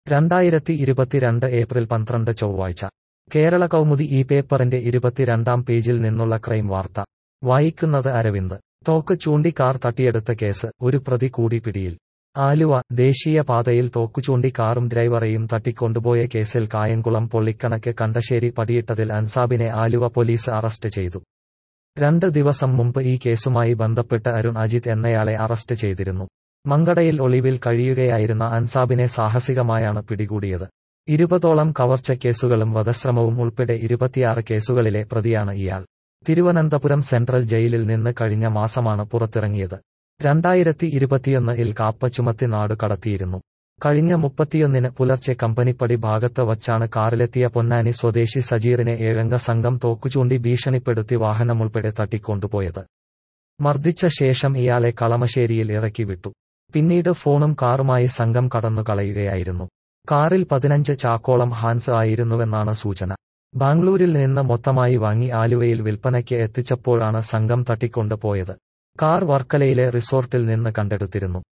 രണ്ടായിരത്തി ഇരുപത്തിരണ്ട് ഏപ്രിൽ പന്ത്രണ്ട് ചൊവ്വാഴ്ച കേരള കൗമുദി ഈ പേപ്പറിന്റെ ഇരുപത്തിരണ്ടാം പേജിൽ നിന്നുള്ള ക്രൈം വാർത്ത വായിക്കുന്നത് അരവിന്ദ് തോക്ക് ചൂണ്ടി കാർ തട്ടിയെടുത്ത കേസ് ഒരു പ്രതി കൂടി പിടിയിൽ ആലുവ ദേശീയ പാതയിൽ തോക്കുചൂണ്ടി കാറും ഡ്രൈവറെയും തട്ടിക്കൊണ്ടുപോയ കേസിൽ കായംകുളം പൊള്ളിക്കണക്ക് കണ്ടശ്ശേരി പടിയിട്ടതിൽ അൻസാബിനെ ആലുവ പോലീസ് അറസ്റ്റ് ചെയ്തു രണ്ട് ദിവസം മുമ്പ് ഈ കേസുമായി ബന്ധപ്പെട്ട് അരുൺ അജിത് എന്നയാളെ അറസ്റ്റ് ചെയ്തിരുന്നു മങ്കടയിൽ ഒളിവിൽ കഴിയുകയായിരുന്ന അൻസാബിനെ സാഹസികമായാണ് പിടികൂടിയത് ഇരുപതോളം കവർച്ച കേസുകളും വധശ്രമവും ഉൾപ്പെടെ ഇരുപത്തിയാറ് കേസുകളിലെ പ്രതിയാണ് ഇയാൾ തിരുവനന്തപുരം സെൻട്രൽ ജയിലിൽ നിന്ന് കഴിഞ്ഞ മാസമാണ് പുറത്തിറങ്ങിയത് രണ്ടായിരത്തി ഇരുപത്തിയൊന്നിൽ കാപ്പ ചുമത്തി നാട് കടത്തിയിരുന്നു കഴിഞ്ഞ മുപ്പത്തിയൊന്നിന് പുലർച്ചെ കമ്പനിപ്പടി ഭാഗത്ത് വച്ചാണ് കാറിലെത്തിയ പൊന്നാനി സ്വദേശി സജീറിനെ ഏഴംഗ സംഘം തോക്കുചൂണ്ടി ഭീഷണിപ്പെടുത്തി വാഹനമുൾപ്പെടെ തട്ടിക്കൊണ്ടുപോയത് മർദ്ദിച്ച ശേഷം ഇയാളെ കളമശ്ശേരിയിൽ ഇറക്കി വിട്ടു പിന്നീട് ഫോണും കാറുമായി സംഘം കടന്നു കളയുകയായിരുന്നു കാറിൽ പതിനഞ്ച് ചാക്കോളം ഹാൻസ് ആയിരുന്നുവെന്നാണ് സൂചന ബാംഗ്ലൂരിൽ നിന്ന് മൊത്തമായി വാങ്ങി ആലുവയിൽ വിൽപ്പനയ്ക്ക് എത്തിച്ചപ്പോഴാണ് സംഘം തട്ടിക്കൊണ്ടുപോയത് കാർ വർക്കലയിലെ റിസോർട്ടിൽ നിന്ന് കണ്ടെടുത്തിരുന്നു